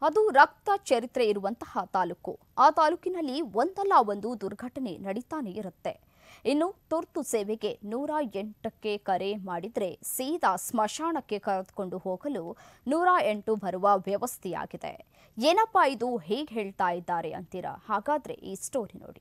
ಅದು ರಕ್ತ ಚರಿತ್ರೆ ಇರುವಂತಹ ತಾಲೂಕು ಆ ತಾಲೂಕಿನಲ್ಲಿ ಒಂದಲ್ಲ ಒಂದು ದುರ್ಘಟನೆ ನಡೀತಾನೆ ಇರುತ್ತೆ ಇನ್ನು ತುರ್ತು ಸೇವೆಗೆ ನೂರ ಎಂಟಕ್ಕೆ ಕರೆ ಮಾಡಿದ್ರೆ ಸೀದಾ ಸ್ಮಶಾನಕ್ಕೆ ಕರೆದುಕೊಂಡು ಹೋಗಲು ನೂರ ಎಂಟು ಬರುವ ವ್ಯವಸ್ಥೆಯಾಗಿದೆ ಏನಪ್ಪಾ ಇದು ಹೇಗೆ ಹೇಳ್ತಾ ಇದ್ದಾರೆ ಅಂತೀರಾ ಹಾಗಾದ್ರೆ ಈ ಸ್ಟೋರಿ ನೋಡಿ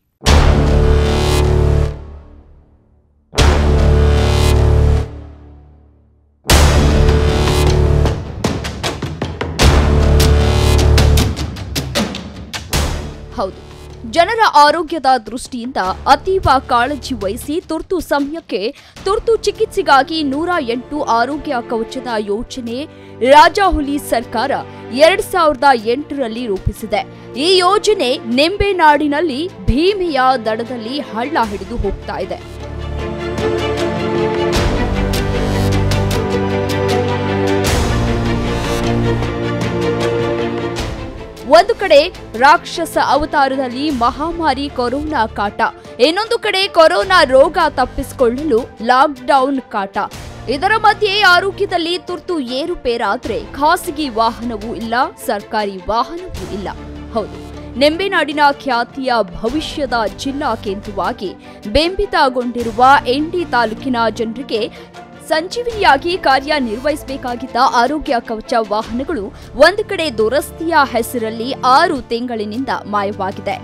ಹೌದು ಜನರ ಆರೋಗ್ಯದ ದೃಷ್ಟಿಯಿಂದ ಅತೀವ ಕಾಳಜಿ ವಹಿಸಿ ತುರ್ತು ಸಮಯಕ್ಕೆ ತುರ್ತು ಚಿಕಿತ್ಸೆಗಾಗಿ ನೂರ ಎಂಟು ಆರೋಗ್ಯ ಕವಚದ ಯೋಜನೆ ರಾಜಾಹುಲಿ ಸರ್ಕಾರ ಎರಡ್ ಸಾವಿರದ ಎಂಟರಲ್ಲಿ ರೂಪಿಸಿದೆ ಈ ಯೋಜನೆ ನಿಂಬೆನಾಡಿನಲ್ಲಿ ಭೀಮೆಯ ದಡದಲ್ಲಿ ಹಳ್ಳ ಹಿಡಿದು ಹೋಗ್ತಾ ಇದೆ ಒಂದು ಕಡೆ ರಾಕ್ಷಸ ಅವತಾರದಲ್ಲಿ ಮಹಾಮಾರಿ ಕೊರೋನಾ ಕಾಟ ಇನ್ನೊಂದು ಕಡೆ ಕೊರೋನಾ ರೋಗ ತಪ್ಪಿಸಿಕೊಳ್ಳಲು ಲಾಕ್ಡೌನ್ ಕಾಟ ಇದರ ಮಧ್ಯೆ ಆರೋಗ್ಯದಲ್ಲಿ ತುರ್ತು ಏರುಪೇರಾದ್ರೆ ಖಾಸಗಿ ವಾಹನವೂ ಇಲ್ಲ ಸರ್ಕಾರಿ ವಾಹನವೂ ಇಲ್ಲ ಹೌದು ನೆಂಬೆನಾಡಿನ ಖ್ಯಾತಿಯ ಭವಿಷ್ಯದ ಜಿಲ್ಲಾ ಕೇಂದ್ರವಾಗಿ ಬೆಂಬಿತಗೊಂಡಿರುವ ಎಂಡಿ ತಾಲೂಕಿನ ಜನರಿಗೆ ಸಂಜೀವಿನಿಯಾಗಿ ಕಾರ್ಯನಿರ್ವಹಿಸಬೇಕಾಗಿದ್ದ ಆರೋಗ್ಯ ಕವಚ ವಾಹನಗಳು ಒಂದು ಕಡೆ ದುರಸ್ತಿಯ ಹೆಸರಲ್ಲಿ ಆರು ತಿಂಗಳಿನಿಂದ ಮಾಯವಾಗಿದೆ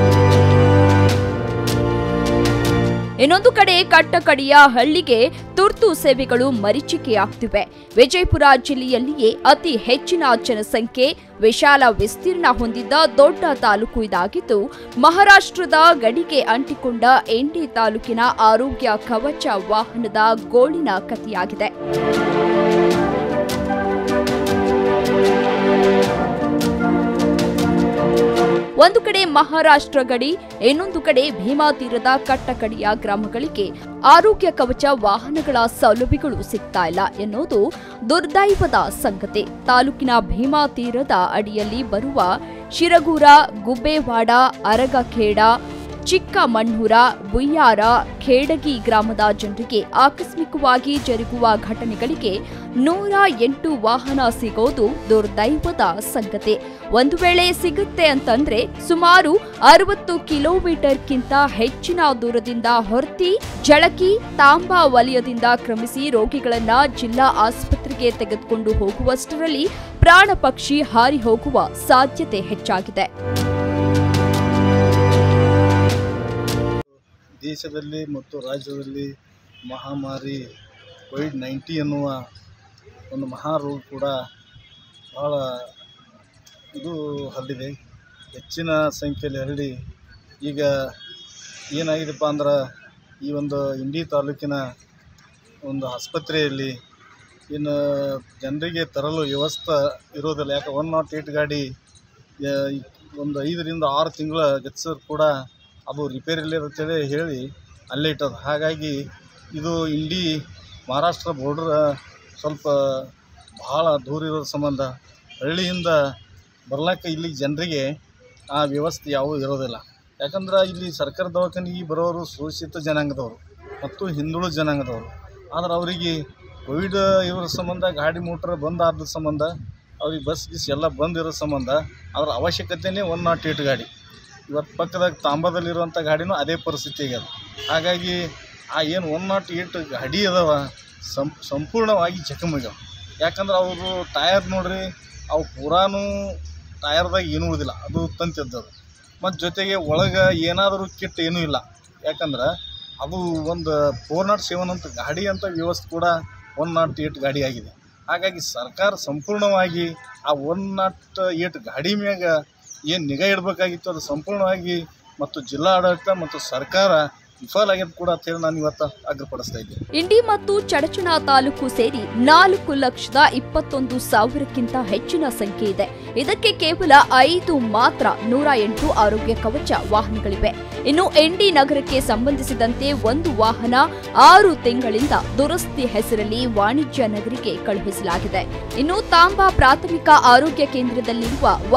ಇನ್ನೊಂದು ಕಡೆ ಕಟ್ಟಕಡೆಯ ಹಳ್ಳಿಗೆ ತುರ್ತು ಸೇವೆಗಳು ಮರೀಚಿಕೆಯಾಗ್ತಿವೆ ವಿಜಯಪುರ ಜಿಲ್ಲೆಯಲ್ಲಿಯೇ ಅತಿ ಹೆಚ್ಚಿನ ಜನಸಂಖ್ಯೆ ವಿಶಾಲ ವಿಸ್ತೀರ್ಣ ಹೊಂದಿದ್ದ ದೊಡ್ಡ ತಾಲೂಕು ಇದಾಗಿದ್ದು ಮಹಾರಾಷ್ಟ್ರದ ಗಡಿಗೆ ಅಂಟಿಕೊಂಡ ಎಂಡಿ ತಾಲೂಕಿನ ಆರೋಗ್ಯ ಕವಚ ವಾಹನದ ಗೋಳಿನ ಕಥೆಯಾಗಿದೆ ಒಂದು ಕಡೆ ಮಹಾರಾಷ್ಟ್ರ ಗಡಿ ಇನ್ನೊಂದು ಕಡೆ ಭೀಮಾ ತೀರದ ಕಟ್ಟಕಡೆಯ ಗ್ರಾಮಗಳಿಗೆ ಆರೋಗ್ಯ ಕವಚ ವಾಹನಗಳ ಸೌಲಭ್ಯಗಳು ಸಿಗ್ತಾ ಇಲ್ಲ ಎನ್ನುವುದು ದುರ್ದೈವದ ಸಂಗತಿ ತಾಲೂಕಿನ ಭೀಮಾ ತೀರದ ಅಡಿಯಲ್ಲಿ ಬರುವ ಶಿರಗೂರ ಗುಬ್ಬೇವಾಡ ಅರಗಖೇಡ ಚಿಕ್ಕಮಣ್ಣೂರ ಬುಯ್ಯಾರ ಖೇಡಗಿ ಗ್ರಾಮದ ಜನರಿಗೆ ಆಕಸ್ಮಿಕವಾಗಿ ಜರುಗುವ ಘಟನೆಗಳಿಗೆ ನೂರ ಎಂಟು ವಾಹನ ಸಿಗೋದು ದುರ್ದೈವದ ಸಂಗತಿ ಒಂದು ವೇಳೆ ಸಿಗುತ್ತೆ ಅಂತಂದ್ರೆ ಸುಮಾರು ಅರವತ್ತು ಕಿಲೋಮೀಟರ್ಗಿಂತ ಹೆಚ್ಚಿನ ದೂರದಿಂದ ಹೊರ್ತಿ ಜಳಕಿ ತಾಂಬಾ ವಲಯದಿಂದ ಕ್ರಮಿಸಿ ರೋಗಿಗಳನ್ನ ಜಿಲ್ಲಾ ಆಸ್ಪತ್ರೆಗೆ ತೆಗೆದುಕೊಂಡು ಹೋಗುವಷ್ಟರಲ್ಲಿ ಪ್ರಾಣ ಪಕ್ಷಿ ಹಾರಿ ಹೋಗುವ ಸಾಧ್ಯತೆ ಹೆಚ್ಚಾಗಿದೆ ದೇಶದಲ್ಲಿ ಮತ್ತು ರಾಜ್ಯದಲ್ಲಿ ಮಹಾಮಾರಿ ಕೋವಿಡ್ ನೈಂಟಿ ಎನ್ನುವ ಒಂದು ಮಹಾರೋಗ ಕೂಡ ಭಾಳ ಇದು ಹರಡಿದೆ ಹೆಚ್ಚಿನ ಸಂಖ್ಯೆಯಲ್ಲಿ ಹರಡಿ ಈಗ ಏನಾಗಿದೆಪ್ಪ ಅಂದ್ರೆ ಈ ಒಂದು ಇಂಡಿ ತಾಲೂಕಿನ ಒಂದು ಆಸ್ಪತ್ರೆಯಲ್ಲಿ ಇನ್ನು ಜನರಿಗೆ ತರಲು ವ್ಯವಸ್ಥೆ ಇರೋದಿಲ್ಲ ಯಾಕೆ ಒನ್ ನಾಟ್ ಏಯ್ಟ್ ಗಾಡಿ ಯ- ಒಂದು ಐದರಿಂದ ಆರು ತಿಂಗಳ ಗಚ್ಚರು ಕೂಡ ಅದು ರಿಪೇರಿಯಲ್ಲಿ ಅಂತೇಳಿ ಹೇಳಿ ಅಲ್ಲೇ ಇಟ್ಟದು ಹಾಗಾಗಿ ಇದು ಇಂಡಿ ಮಹಾರಾಷ್ಟ್ರ ಬಾರ್ಡ್ರ್ ಸ್ವಲ್ಪ ಭಾಳ ದೂರ ಇರೋ ಸಂಬಂಧ ಹಳ್ಳಿಯಿಂದ ಬರ್ಲಿಕ್ಕೆ ಇಲ್ಲಿ ಜನರಿಗೆ ಆ ವ್ಯವಸ್ಥೆ ಯಾವುದೂ ಇರೋದಿಲ್ಲ ಯಾಕಂದ್ರೆ ಇಲ್ಲಿ ಸರ್ಕಾರ ದವಾಖಾನೆಗೆ ಬರೋರು ಶೋಷಿತ ಜನಾಂಗದವರು ಮತ್ತು ಹಿಂದುಳಿದ ಜನಾಂಗದವರು ಆದ್ರೆ ಅವರಿಗೆ ಕೋವಿಡ್ ಇರೋ ಸಂಬಂಧ ಗಾಡಿ ಮೋಟ್ರ್ ಬಂದ್ ಆದ ಸಂಬಂಧ ಅವ್ರಿಗೆ ಬಸ್ ಗಿಸ್ ಎಲ್ಲ ಬಂದ್ ಇರೋ ಸಂಬಂಧ ಅದ್ರ ಅವಶ್ಯಕತೆಯೇ ಒನ್ ನಾಟ್ ಏಟ್ ಗಾಡಿ ಇವತ್ತು ಪಕ್ಕದಾಗ ತಾಂಬದಲ್ಲಿರುವಂಥ ಗಾಡಿನೂ ಅದೇ ಪರಿಸ್ಥಿತಿ ಆಗ್ಯದ ಹಾಗಾಗಿ ಆ ಏನು ಒನ್ ನಾಟ್ ಏಟ್ ಗಾಡಿ ಅದಾವ ಸಂ ಸಂಪೂರ್ಣವಾಗಿ ಜಖಮಾಗ್ಯಾವ ಯಾಕಂದ್ರೆ ಅವರು ಟಯರ್ ನೋಡ್ರಿ ಅವು ಪೂರಾನು ಟಯರ್ದಾಗ ಏನೂ ಉಳಿದಿಲ್ಲ ಅದು ತಂತಿದ್ದದು ಮತ್ತು ಜೊತೆಗೆ ಒಳಗೆ ಏನಾದರೂ ಕಿಟ್ ಏನೂ ಇಲ್ಲ ಯಾಕಂದ್ರೆ ಅದು ಒಂದು ಫೋರ್ ನಾಟ್ ಸೆವೆನ್ ಅಂತ ಗಾಡಿ ಅಂತ ವ್ಯವಸ್ಥೆ ಕೂಡ ಒನ್ ನಾಟ್ ಏಟ್ ಗಾಡಿ ಆಗಿದೆ ಹಾಗಾಗಿ ಸರ್ಕಾರ ಸಂಪೂರ್ಣವಾಗಿ ಆ ಒನ್ ನಾಟ್ ಏಟ್ ಗಾಡಿ ಮ್ಯಾಗ ಏನು ನಿಗಾ ಇಡಬೇಕಾಗಿತ್ತು ಅದು ಸಂಪೂರ್ಣವಾಗಿ ಮತ್ತು ಜಿಲ್ಲಾ ಆಡಳಿತ ಮತ್ತು ಸರ್ಕಾರ ವಿಫಲ ಆಗ್ಯದ ಕೂಡ ಅಂತೇಳಿ ನಾನು ಇವತ್ತು ಅಗ್ರಪಡಿಸ್ತಾ ಇದ್ದೀನಿ ಇಂಡಿ ಮತ್ತು ಚಡಚಣ ತಾಲೂಕು ಸೇರಿ ನಾಲ್ಕು ಲಕ್ಷದ ಇಪ್ಪತ್ತೊಂದು ಸಾವಿರಕ್ಕಿಂತ ಹೆಚ್ಚಿನ ಸಂಖ್ಯೆ ಇದೆ ಇದಕ್ಕೆ ಕೇವಲ ಐದು ಮಾತ್ರ ನೂರ ಎಂಟು ಆರೋಗ್ಯ ಕವಚ ವಾಹನಗಳಿವೆ ಇನ್ನು ಎಂಡಿ ನಗರಕ್ಕೆ ಸಂಬಂಧಿಸಿದಂತೆ ಒಂದು ವಾಹನ ಆರು ತಿಂಗಳಿಂದ ದುರಸ್ತಿ ಹೆಸರಲ್ಲಿ ವಾಣಿಜ್ಯ ನಗರಿಗೆ ಕಳುಹಿಸಲಾಗಿದೆ ಇನ್ನು ತಾಂಬಾ ಪ್ರಾಥಮಿಕ ಆರೋಗ್ಯ ಕೇಂದ್ರದಲ್ಲಿರುವ ವಾಹನ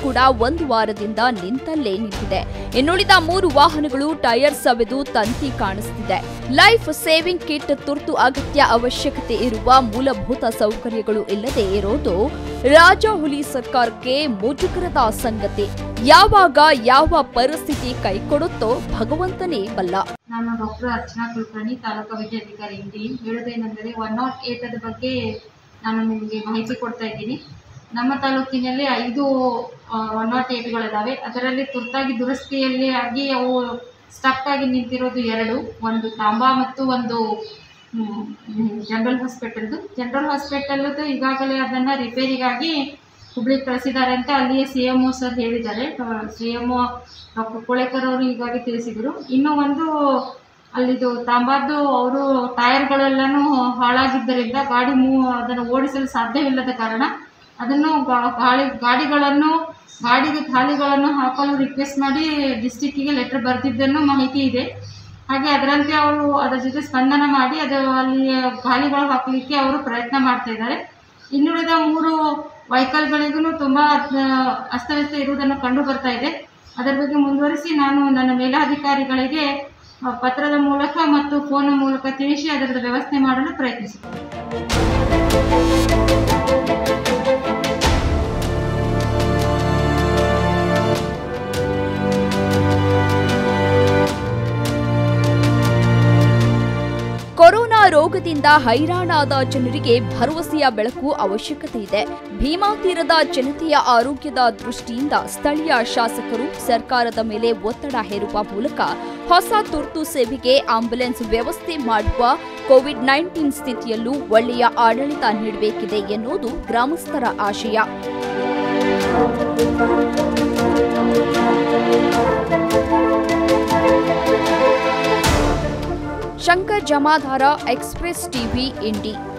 ಕೂಡ ಒಂದು ವಾರದಿಂದ ನಿಂತಲ್ಲೇ ನಿಂತಿದೆ ಇನ್ನುಳಿದ ಮೂರು ವಾಹನಗಳು ಟೈರ್ ಸವೆದು ತಂತಿ ಕಾಣಿಸ್ತಿದೆ ಲೈಫ್ ಸೇವಿಂಗ್ ಕಿಟ್ ತುರ್ತು ಅಗತ್ಯ ಅವಶ್ಯಕತೆ ಇರುವ ಮೂಲಭೂತ ಸೌಕರ್ಯಗಳು ಇಲ್ಲದೆ ಇರೋದು ರಾಜಹುಲಿ ಸರ್ಕಾರಕ್ಕೆ ಮುಜುಗರದ ಸಂಗತಿ ಯಾವಾಗ ಯಾವ ಪರಿಸ್ಥಿತಿ ಕೈಕೊಡುತ್ತೋ ಭಗವಂತನೇ ಬಲ್ಲ ನಾನು ಡಾಕ್ಟರ್ ಅರ್ಚನಾ ಕುಲಕರ್ಣಿ ತಾಲೂಕು ವೈದ್ಯಾಧಿಕಾರಿ ಇಂಡಿ ಹೇಳೋದೇನೆಂದರೆ ಒನ್ ನಾಟ್ ಏಟದ ಬಗ್ಗೆ ನಾನು ನಿಮಗೆ ಮಾಹಿತಿ ಕೊಡ್ತಾ ಇದ್ದೀನಿ ನಮ್ಮ ತಾಲೂಕಿನಲ್ಲಿ ಐದು ಒನ್ ನಾಟ್ ಏಟ್ಗಳಿದ್ದಾವೆ ಅದರಲ್ಲಿ ತುರ್ತಾಗಿ ದುರಸ್ತಿಯಲ್ಲಿ ಆಗಿ ಅವು ಸ್ಟಕ್ ಆಗಿ ನಿಂತಿರೋದು ಎರಡು ಒಂದು ತಾಂಬಾ ಮತ್ತು ಒಂದು ಜನರಲ್ ಹಾಸ್ಪಿಟಲ್ದು ಜನರಲ್ ಹಾಸ್ಪಿಟಲ್ದು ಈಗಾಗಲೇ ಅದನ್ನು ರಿಪೇರಿಗಾಗಿ ಹುಬ್ಳಿಗೆ ಕಳಿಸಿದ್ದಾರೆ ಅಂತ ಅಲ್ಲಿಯೇ ಸಿ ಎಮ್ ಒ ಸರ್ ಹೇಳಿದ್ದಾರೆ C M O doctor Kolekar ಅವರು ಹೀಗಾಗಿ ತಿಳಿಸಿದರು ಇನ್ನು ಒಂದು ಅಲ್ಲಿದು ತಾಂಬಾದ್ದು ಅವರು ಟೈರ್ಗಳೆಲ್ಲನೂ ಹಾಳಾಗಿದ್ದರಿಂದ ಗಾಡಿ ಮೂ ಅದನ್ನು ಓಡಿಸಲು ಸಾಧ್ಯವಿಲ್ಲದ ಕಾರಣ ಅದನ್ನು ಗಾ- ಗಾಳಿ ಗಾಡಿಗಳನ್ನು ಗಾಡಿಗೆ ಖಾಲಿಗಳನ್ನು ಹಾಕಲು ರಿಕ್ವೆಸ್ಟ್ ಮಾಡಿ ಡಿಸ್ಟಿಕ್ಕಿಗೆ ಲೆಟರ್ ಬರೆದಿದ್ದನ್ನು ಮಾಹಿತಿ ಇದೆ ಹಾಗೆ ಅದರಂತೆ ಅವರು ಅದರ ಜೊತೆ ಸ್ಪಂದನ ಮಾಡಿ ಅದು ಅಲ್ಲಿ ಗಾಲಿಗಳು ಹಾಕಲಿಕ್ಕೆ ಅವರು ಪ್ರಯತ್ನ ಮಾಡ್ತಾ ಇದ್ದಾರೆ ಇನ್ನುಳಿದ ಮೂರು ವೆಹಿಕಲ್ಗಳಿಗೂ ತುಂಬ ಅಸ್ತವ್ಯಸ್ತ ಇರುವುದನ್ನು ಕಂಡು ಬರ್ತಾ ಇದೆ ಅದರ ಬಗ್ಗೆ ಮುಂದುವರಿಸಿ ನಾನು ನನ್ನ ಮೇಲಾಧಿಕಾರಿಗಳಿಗೆ ಆ, ಪತ್ರದ ಮೂಲಕ ಮತ್ತು ಫೋನ್ ಮೂಲಕ ತಿಳಿಸಿ ಅದರದ ವ್ಯವಸ್ಥೆ ಮಾಡಲು ಪ್ರಯತ್ನಿಸುತ್ತೇನೆ ಕೊರೋನಾ ರೋಗದಿಂದ ಹೈರಾಣಾದ ಜನರಿಗೆ ಭರವಸೆಯ ಬೆಳಕು ಅವಶ್ಯಕತೆ ಇದೆ ಭೀಮಾ ತೀರದ ಜನತೆಯ ಆರೋಗ್ಯದ ದೃಷ್ಟಿಯಿಂದ ಸ್ಥಳೀಯ ಶಾಸಕರು ಸರ್ಕಾರದ ಮೇಲೆ ಒತ್ತಡ ಹೇರುವ ಮೂಲಕ ಹೊಸ ತುರ್ತು ಸೇವೆಗೆ ಆಂಬ್ಯುಲೆನ್ಸ್ ವ್ಯವಸ್ಥೆ ಮಾಡುವ ಕೋವಿಡ್ ನೈನ್ಟೀನ್ ಸ್ಥಿತಿಯಲ್ಲೂ ಒಳ್ಳೆಯ ಆಡಳಿತ ನೀಡಬೇಕಿದೆ ಎನ್ನುವುದು ಗ್ರಾಮಸ್ಥರ ಆಶಯ ಶಂಕರ್ ಜಮಾಧಾರ ಎಕ್ಸ್ಪ್ರೆಸ್ ಟಿವಿ ಇಂಡಿ